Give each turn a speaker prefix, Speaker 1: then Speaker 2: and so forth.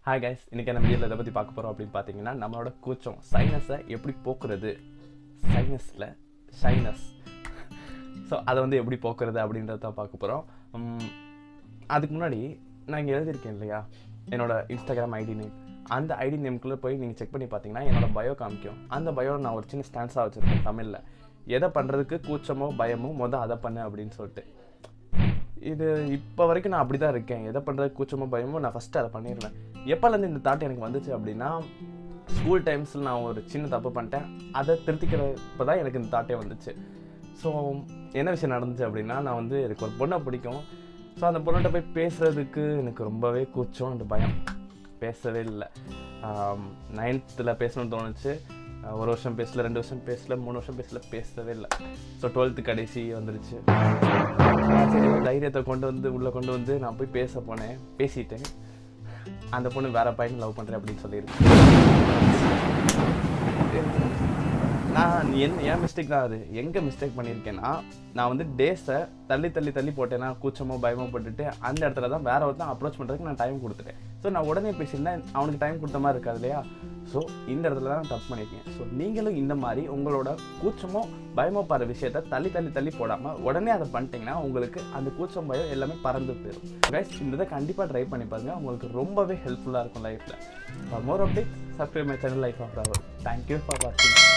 Speaker 1: hi guys இன்றைக்கி நம்ம வீடியோவில் எதை பற்றி பார்க்க போகிறோம் அப்படின்னு பார்த்தீங்கன்னா நம்மளோட கூச்சம் சைனஸை எப்படி போக்குறது சைனஸில் ஷைனஸ் ஸோ அதை வந்து எப்படி போக்குறது அப்படின்றத தான் பார்க்க போகிறோம் அதுக்கு முன்னாடி நான் இங்கே எழுதியிருக்கேன் இல்லையா என்னோட இன்ஸ்டாகிராம் ஐடி நேம் அந்த ஐடி நேம்குள்ளே போய் நீங்கள் செக் பண்ணி பார்த்தீங்கன்னா என்னோட பயோ காமிக்கும் அந்த பயோ நான் ஒரு சின்ன ஸ்டான்ஸாக வச்சுருக்கேன் தமிழில் எதை பண்ணுறதுக்கு கூச்சமோ பயமோ மொதல் அதை பண்ணு அப்படின்னு சொல்லிட்டு இது இப்போ வரைக்கும் நான் அப்படி தான் இருக்கேன் எதை பண்ணுறது கூச்சமோ பயமோ நான் ஃபஸ்ட்டு அதை பண்ணிடுவேன் எப்போலேருந்து இந்த தாட் எனக்கு வந்துச்சு அப்படின்னா ஸ்கூல் டைம்ஸில் நான் ஒரு சின்ன தப்பு பண்ணிட்டேன் அதை திருத்திக்கிறப்ப தான் எனக்கு இந்த தாட்டே வந்துச்சு ஸோ என்ன விஷயம் நடந்துச்சு அப்படின்னா நான் வந்து எனக்கு ஒரு பொண்ணை பிடிக்கும் ஸோ அந்த பொண்ணுகிட்ட போய் பேசுகிறதுக்கு எனக்கு ரொம்பவே கூச்சம் அந்த பயம் பேசவே இல்லை நைன்த்தில் பேசணும்னு தோணுச்சு ஆஹ் ஒரு வருஷம் பேசல ரெண்டு வருஷம் பேசல மூணு வருஷம் பேசல பேசவே இல்லை ஸோ டுவெல்த்து கடைசி வந்துருச்சு சரி ஒரு தைரியத்தை கொண்டு வந்து உள்ளே கொண்டு வந்து நான் போய் பேச போனேன் பேசிட்டேன் அந்த பொண்ணு வேற பையன் லவ் பண்ணுறேன் அப்படின்னு சொல்லியிருக்கு நான் என் என் மிஸ்டேக் தான் அது எங்கே மிஸ்டேக் பண்ணியிருக்கேன்னா நான் வந்து டேஸை தள்ளி தள்ளி தள்ளி போட்டேன்னா கூச்சமோ பயமோ போட்டுட்டு அந்த இடத்துல தான் வேற ஒருத்தன் அப்ரோச் பண்ணுறதுக்கு நான் டைம் கொடுத்துட்டேன் ஸோ நான் உடனே பேசியிருந்தேன் அவனுக்கு டைம் கொடுத்த மாதிரி இருக்காது இல்லையா ஸோ இந்த இடத்துல தான் தப்பு பண்ணியிருக்கேன் ஸோ நீங்களும் இந்த மாதிரி உங்களோட கூச்சமோ பயமோ பாரு விஷயத்த தள்ளி தள்ளி தள்ளி போடாமல் உடனே அதை பண்ணிட்டீங்கன்னா உங்களுக்கு அந்த கூச்சம் பயம் எல்லாமே பறந்து போயிடும் கைஸ் இந்த இதை கண்டிப்பாக ட்ரை பண்ணி பாருங்க உங்களுக்கு ரொம்பவே ஹெல்ப்ஃபுல்லாக இருக்கும் லைஃப்பில் more update subscribe my channel life of our thank you for வாட்சிங்